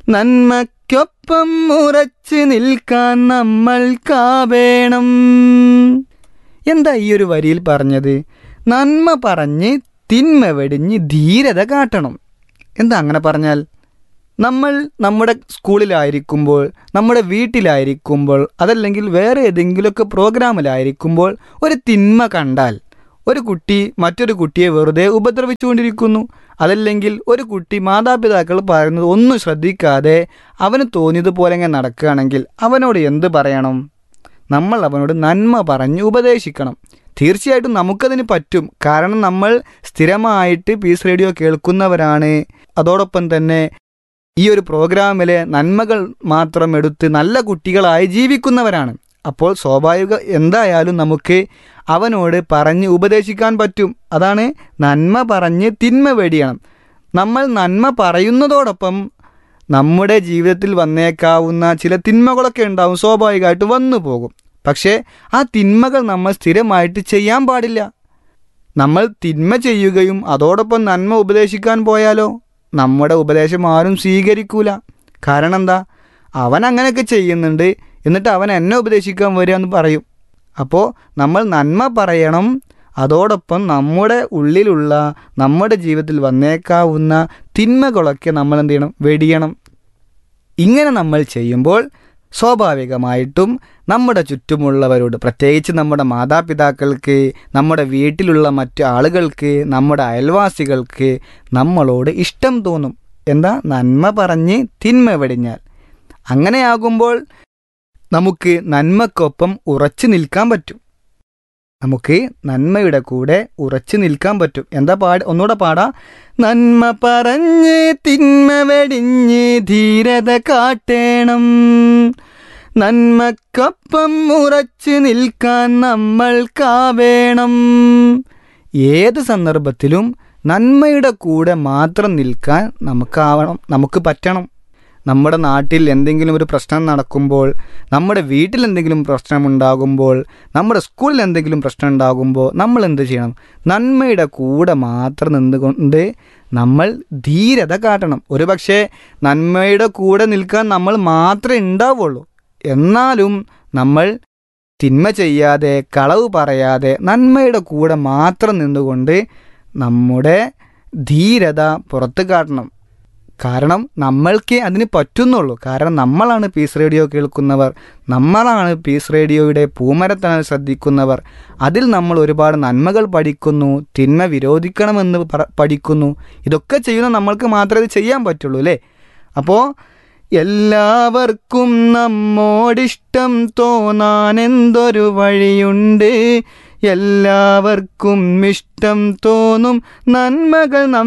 നന്മയ്ക്കൊപ്പം ഉറച്ചു നിൽക്കാൻ നമ്മൾക്കാവേണം എന്താ ഈ ഒരു വരിയിൽ പറഞ്ഞത് നന്മ പറഞ്ഞ് തിന്മ വെടിഞ്ഞ് ധീരത കാട്ടണം എന്താ അങ്ങനെ പറഞ്ഞാൽ നമ്മൾ നമ്മുടെ സ്കൂളിലായിരിക്കുമ്പോൾ നമ്മുടെ വീട്ടിലായിരിക്കുമ്പോൾ അതല്ലെങ്കിൽ വേറെ ഏതെങ്കിലുമൊക്കെ പ്രോഗ്രാമിലായിരിക്കുമ്പോൾ ഒരു തിന്മ കണ്ടാൽ ഒരു കുട്ടി മറ്റൊരു കുട്ടിയെ വെറുതെ ഉപദ്രവിച്ചുകൊണ്ടിരിക്കുന്നു അതല്ലെങ്കിൽ ഒരു കുട്ടി മാതാപിതാക്കൾ പറയുന്നത് ഒന്നും ശ്രദ്ധിക്കാതെ അവന് തോന്നിയതുപോലെ ഇങ്ങനെ നടക്കുകയാണെങ്കിൽ അവനോട് എന്ത് പറയണം നമ്മൾ അവനോട് നന്മ പറഞ്ഞ് ഉപദേശിക്കണം തീർച്ചയായിട്ടും നമുക്കതിന് പറ്റും കാരണം നമ്മൾ സ്ഥിരമായിട്ട് പീസ് റേഡിയോ കേൾക്കുന്നവരാണ് അതോടൊപ്പം തന്നെ ഈ ഒരു പ്രോഗ്രാമിലെ നന്മകൾ മാത്രം എടുത്ത് നല്ല കുട്ടികളായി ജീവിക്കുന്നവരാണ് അപ്പോൾ സ്വാഭാവിക എന്തായാലും നമുക്ക് അവനോട് പറഞ്ഞ് ഉപദേശിക്കാൻ പറ്റും അതാണ് നന്മ പറഞ്ഞ് തിന്മ വെടിയണം നമ്മൾ നന്മ പറയുന്നതോടൊപ്പം നമ്മുടെ ജീവിതത്തിൽ വന്നേക്കാവുന്ന ചില തിന്മകളൊക്കെ ഉണ്ടാവും സ്വാഭാവികമായിട്ട് വന്നു പോകും പക്ഷേ ആ തിന്മകൾ നമ്മൾ സ്ഥിരമായിട്ട് ചെയ്യാൻ പാടില്ല നമ്മൾ തിന്മ ചെയ്യുകയും അതോടൊപ്പം നന്മ ഉപദേശിക്കാൻ പോയാലോ നമ്മുടെ ഉപദേശം ആരും സ്വീകരിക്കൂല കാരണം എന്താ അവൻ അങ്ങനെയൊക്കെ ചെയ്യുന്നുണ്ട് എന്നിട്ട് അവൻ എന്നെ ഉപദേശിക്കാൻ വരിക എന്ന് പറയും അപ്പോൾ നമ്മൾ നന്മ പറയണം അതോടൊപ്പം നമ്മുടെ ഉള്ളിലുള്ള നമ്മുടെ ജീവിതത്തിൽ വന്നേക്കാവുന്ന തിന്മകളൊക്കെ നമ്മൾ എന്ത് ചെയ്യണം വെടിയണം ഇങ്ങനെ നമ്മൾ ചെയ്യുമ്പോൾ സ്വാഭാവികമായിട്ടും നമ്മുടെ ചുറ്റുമുള്ളവരോട് പ്രത്യേകിച്ച് നമ്മുടെ മാതാപിതാക്കൾക്ക് നമ്മുടെ വീട്ടിലുള്ള മറ്റു ആളുകൾക്ക് നമ്മുടെ അയൽവാസികൾക്ക് നമ്മളോട് ഇഷ്ടം തോന്നും എന്താ നന്മ പറഞ്ഞ് തിന്മ വെടിഞ്ഞാൽ അങ്ങനെയാകുമ്പോൾ നമുക്ക് നന്മക്കൊപ്പം ഉറച്ചു നിൽക്കാൻ പറ്റും നമുക്ക് നന്മയുടെ കൂടെ ഉറച്ചു നിൽക്കാൻ പറ്റും എന്താ പാട് ഒന്നുകൂടെ പാടാ നന്മ പറഞ്ഞ് തിന്മ വെടിഞ്ഞ് ധീരത കാട്ടേണം നന്മക്കൊപ്പം ഉറച്ചു നിൽക്കാൻ നമ്മൾക്കാവേണം ഏത് സന്ദർഭത്തിലും നന്മയുടെ കൂടെ മാത്രം നിൽക്കാൻ നമുക്കാവണം നമുക്ക് പറ്റണം നമ്മുടെ നാട്ടിൽ എന്തെങ്കിലും ഒരു പ്രശ്നം നടക്കുമ്പോൾ നമ്മുടെ വീട്ടിൽ എന്തെങ്കിലും പ്രശ്നമുണ്ടാകുമ്പോൾ നമ്മുടെ സ്കൂളിൽ എന്തെങ്കിലും പ്രശ്നം ഉണ്ടാകുമ്പോൾ നമ്മൾ എന്ത് ചെയ്യണം നന്മയുടെ കൂടെ മാത്രം നിന്നുകൊണ്ട് നമ്മൾ ധീരത കാട്ടണം ഒരു പക്ഷേ നന്മയുടെ കൂടെ നിൽക്കാൻ നമ്മൾ മാത്രമേ ഉണ്ടാവുള്ളൂ എന്നാലും നമ്മൾ തിന്മ ചെയ്യാതെ കളവ് പറയാതെ നന്മയുടെ കൂടെ മാത്രം നിന്നുകൊണ്ട് നമ്മുടെ ധീരത പുറത്ത് കാട്ടണം കാരണം നമ്മൾക്ക് അതിന് പറ്റുന്നുള്ളൂ കാരണം നമ്മളാണ് പീസ് റേഡിയോ കേൾക്കുന്നവർ നമ്മളാണ് പീസ് റേഡിയോയുടെ പൂമരത്തണൽ ശ്രദ്ധിക്കുന്നവർ അതിൽ നമ്മൾ ഒരുപാട് നന്മകൾ പഠിക്കുന്നു തിന്മ വിരോധിക്കണമെന്ന് പറ- പഠിക്കുന്നു ഇതൊക്കെ ചെയ്യുന്ന നമ്മൾക്ക് മാത്രമേ ഇത് ചെയ്യാൻ പറ്റുള്ളൂ അല്ലേ അപ്പോൾ എല്ലാവർക്കും നമ്മോടിഷ്ടം തോന്നാൻ എന്തൊരു വഴിയുണ്ട് എല്ലാവർക്കും ഇഷ്ടം തോന്നും നന്മകൾ